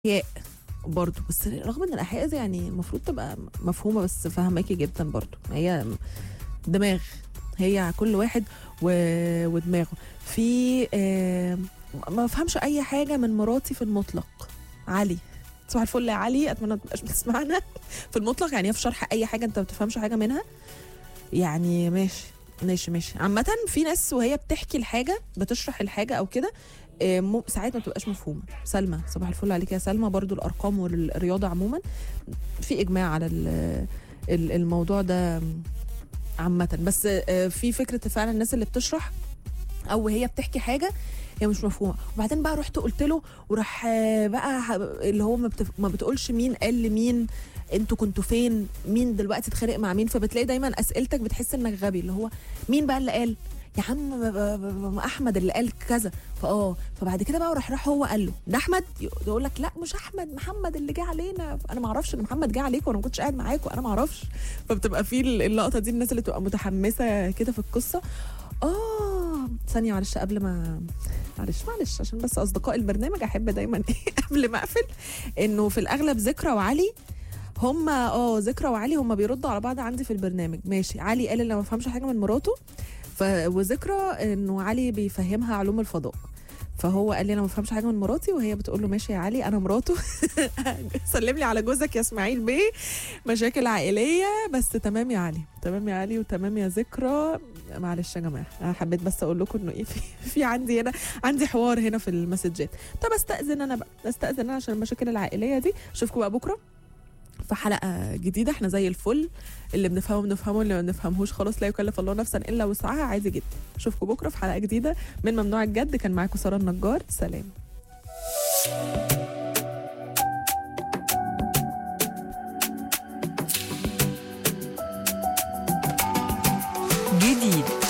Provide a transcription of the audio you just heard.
احياء برضه بس رغم ان الاحياء دي يعني المفروض تبقى مفهومه بس فهماكي جدا برضه هي دماغ هي كل واحد و... ودماغه في آه ما بفهمش اي حاجه من مراتي في المطلق علي صباح الفل يا علي اتمنى ما تبقاش بتسمعنا في المطلق يعني هي في شرح اي حاجه انت ما بتفهمش حاجه منها يعني ماشي ماشي ماشي عامة في ناس وهي بتحكي الحاجة بتشرح الحاجة أو كده آه، مو- ساعات ما بتبقاش مفهومة سلمى صباح الفل عليك يا سلمى برضو الأرقام والرياضة عموما في إجماع على ال- ال- الموضوع ده عامة بس آه، في فكرة فعلا الناس اللي بتشرح أو هي بتحكي حاجة هي مش مفهومه وبعدين بقى رحت قلت له وراح آه، بقى ح- اللي هو ما, بتف... ما بتقولش مين قال لمين انتوا كنتوا فين مين دلوقتي اتخانق مع مين فبتلاقي دايما اسئلتك بتحس انك غبي اللي هو مين بقى اللي قال يا عم ب- ب- ب- احمد اللي قال كذا فاه فبعد كده بقى راح راح هو قال له ده احمد يقول لك لا مش احمد محمد اللي جه علينا انا ما اعرفش ان محمد جه عليكم وانا ما كنتش قاعد معاكم انا ما اعرفش فبتبقى في اللقطه دي الناس اللي تبقى متحمسه كده في القصه اه ثانيه معلش قبل ما معلش معلش عشان بس اصدقاء البرنامج احب دايما ايه قبل ما اقفل انه في الاغلب ذكرى وعلي هم اه ذكرى وعلي هم بيردوا على بعض عندي في البرنامج ماشي علي قال اللي ما فهمش حاجه من مراته ف... وذكرى انه علي بيفهمها علوم الفضاء فهو قال لي انا ما بفهمش حاجه من مراتي وهي بتقول له ماشي يا علي انا مراته سلم لي على جوزك يا اسماعيل بيه مشاكل عائليه بس تمام يا علي تمام يا علي وتمام يا ذكرى معلش يا جماعه انا حبيت بس اقول لكم انه ايه في, في عندي هنا عندي حوار هنا في المسجات طب استاذن انا بقى استاذن انا عشان المشاكل العائليه دي اشوفكم بقى بكره في حلقه جديده احنا زي الفل اللي بنفهمه بنفهمه اللي ما بنفهمهوش خلاص لا يكلف الله نفسا الا وسعها عادي جدا اشوفكم بكره في حلقه جديده من ممنوع الجد كان معاكم ساره النجار سلام جديد